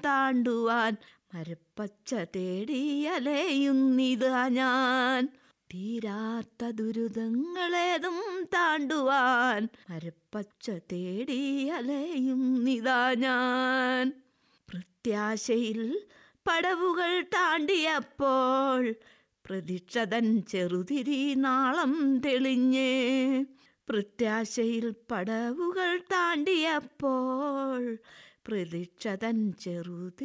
താണ്ടുവാൻ മരപ്പച്ച തേടി അലയുന്നിതാ ഞാൻ തീരാത്ത ദുരിതങ്ങളേതും താണ്ടുവാൻ മരപ്പച്ച തേടി അലയുന്നിതാ ഞാൻ പ്രത്യാശയിൽ പടവുകൾ താണ്ടിയപ്പോൾ പ്രതീക്ഷതൻ ചെറുതിരി നാളം തെളിഞ്ഞ് പ്രത്യാശയിൽ പടവുകൾ താണ്ടിയപ്പോൾ പ്രതീക്ഷതൻ ചെറുതി